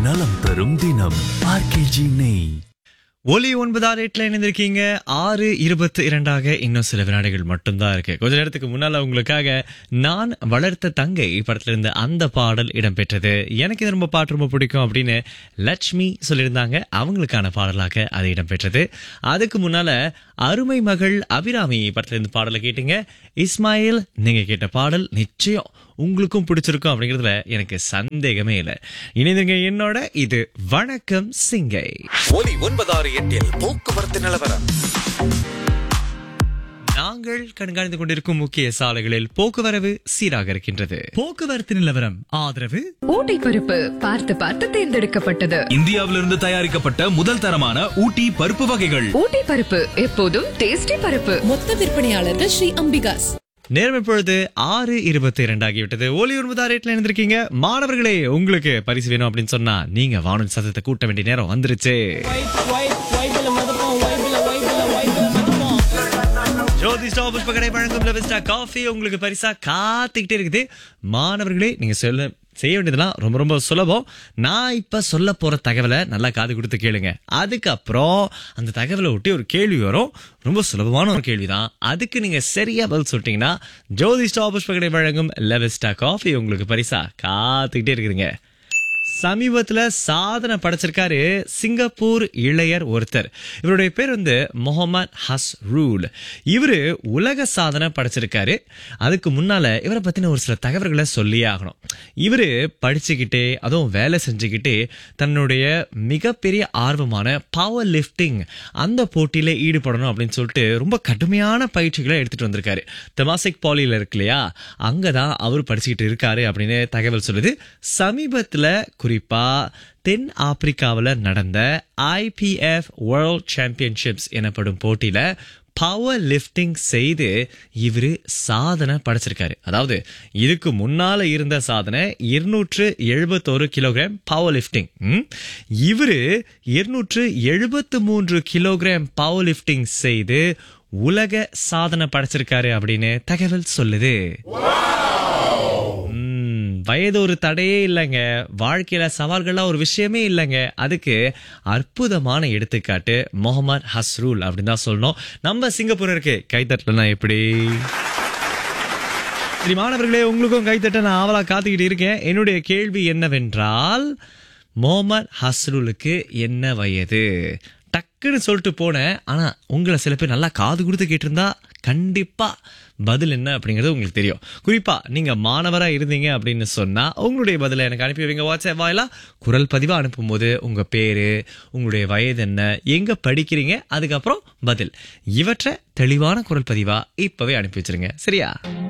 நலம் தரும் தினம் ஆர்கேஜி நெய் ஒலி ஒன்பதாறு எட்டுல இணைந்திருக்கீங்க ஆறு இருபத்தி இரண்டாக இன்னும் சில வினாடிகள் மட்டும்தான் இருக்கு கொஞ்ச நேரத்துக்கு முன்னால உங்களுக்காக நான் வளர்த்த தங்கை படத்துல இருந்து அந்த பாடல் இடம்பெற்றது எனக்கு இது ரொம்ப பாட்டு ரொம்ப பிடிக்கும் அப்படின்னு லட்சுமி சொல்லியிருந்தாங்க அவங்களுக்கான பாடலாக அது இடம்பெற்றது அதுக்கு முன்னால அருமை மகள் அபிராமி படத்துல இருந்து பாடலை கேட்டீங்க இஸ்மாயில் நீங்க கேட்ட பாடல் நிச்சயம் உங்களுக்கும் பிடிச்சிருக்கும் அப்படிங்கிறதுல எனக்கு சந்தேகமே இல்லை இணைந்துங்க என்னோட இது வணக்கம் சிங்கை ஒலி ஒன்பதாறு எட்டில் போக்குவரத்து நிலவரம் நாங்கள் கண்காணித்துக் கொண்டிருக்கும் முக்கிய சாலைகளில் போக்குவரவு சீராக இருக்கின்றது போக்குவரத்து நிலவரம் ஆதரவு ஊட்டி பருப்பு பார்த்து பார்த்து தேர்ந்தெடுக்கப்பட்டது இந்தியாவிலிருந்து தயாரிக்கப்பட்ட முதல் தரமான ஊட்டி பருப்பு வகைகள் ஊட்டி பருப்பு எப்போதும் டேஸ்டி பருப்பு மொத்த விற்பனையாளர்கள் ஸ்ரீ அம்பிகாஸ் நேரம் இப்பொழுது ஆறு இருபத்தி இரண்டு ஆகிவிட்டது ஒலி ஒன்பதாறு ரேட்ல இருந்திருக்கீங்க மாணவர்களே உங்களுக்கு பரிசு வேணும் அப்படின்னு சொன்னா நீங்க வானொலி சத்தத்தை கூட்ட வேண்டிய நேரம் வந்துருச்சு ஜோதி ஸ்டாப் புஷ்பகடை வழங்கும் லெவஸ்டா காஃபி உங்களுக்கு பரிசா காத்துக்கிட்டே இருக்குது மாணவர்களே நீங்க சொல்ல செய்ய வேண்டியதெல்லாம் ரொம்ப ரொம்ப சுலபம் நான் இப்ப சொல்ல போற தகவலை நல்லா காது கொடுத்து கேளுங்க அதுக்கப்புறம் அந்த தகவலை ஒட்டி ஒரு கேள்வி வரும் ரொம்ப சுலபமான ஒரு கேள்விதான் அதுக்கு நீங்க சரியா பதில் சொல்லிட்டீங்கன்னா ஜோதி ஸ்டாப் புஷ்பகடை வழங்கும் லெவஸ்டா காஃபி உங்களுக்கு பரிசா காத்துக்கிட்டே இருக்குதுங்க சமீபத்துல சாதனை படைச்சிருக்காரு சிங்கப்பூர் இளையர் ஒருத்தர் இவருடைய பேர் வந்து முகமது ஹஸ் ரூல் இவரு உலக சாதனை படைச்சிருக்காரு அதுக்கு முன்னால இவரை பத்தின ஒரு சில தகவல்களை சொல்லியே ஆகணும் இவரு படிச்சுக்கிட்டே அதுவும் வேலை செஞ்சுக்கிட்டே தன்னுடைய மிகப்பெரிய ஆர்வமான பவர் லிஃப்டிங் அந்த போட்டியில ஈடுபடணும் அப்படின்னு சொல்லிட்டு ரொம்ப கடுமையான பயிற்சிகளை எடுத்துட்டு வந்திருக்காரு தெமாசிக் பாலியில இருக்கு இல்லையா அங்கதான் அவர் படிச்சுக்கிட்டு இருக்காரு அப்படின்னு தகவல் சொல்லுது சமீபத்துல குறிப்பா தென் ஆப்பிரிக்காவில் நடந்த ஐபிஎஃப் வேர்ல்ட் சாம்பியன்ஷிப்ஸ் எனப்படும் போட்டியில பவர் லிஃப்டிங் செய்து இவரு சாதனை படைச்சிருக்காரு அதாவது இதுக்கு முன்னால இருந்த சாதனை இருநூற்று எழுபத்தோரு கிலோகிராம் பவர் லிஃப்டிங் இவரு இருநூற்று எழுபத்து மூன்று கிலோகிராம் பவர் லிஃப்டிங் செய்து உலக சாதனை படைச்சிருக்காரு அப்படின்னு தகவல் சொல்லுது ம், வயது ஒரு தடையே இல்லைங்க வாழ்க்கையில சவால்கள்லாம் ஒரு விஷயமே இல்லைங்க அதுக்கு அற்புதமான எடுத்துக்காட்டு முகமது ஹஸ்ரூல் அப்படின்னு தான் சொல்லணும் நம்ம சிங்கப்பூர் இருக்கு கைத்தட்டலாம் எப்படி சரி மாணவர்களே உங்களுக்கும் கைத்தட்ட நான் ஆவலா காத்துக்கிட்டு இருக்கேன் என்னுடைய கேள்வி என்னவென்றால் முகமது ஹஸ்ரூலுக்கு என்ன வயது டக்குன்னு சொல்லிட்டு போனேன் ஆனா உங்களை சில பேர் நல்லா காது கொடுத்து கேட்டிருந்தா கண்டிப்பா பதில் என்ன அப்படிங்கிறது உங்களுக்கு தெரியும் குறிப்பா நீங்க மாணவரா இருந்தீங்க அப்படின்னு சொன்னா உங்களுடைய பதிலை எனக்கு அனுப்பி வைங்க வாட்ஸ்அப் வாயிலா குரல் பதிவா அனுப்பும்போது உங்க பேரு உங்களுடைய வயது என்ன எங்க படிக்கிறீங்க அதுக்கப்புறம் பதில் இவற்றை தெளிவான குரல் பதிவா இப்பவே அனுப்பி வச்சிருங்க சரியா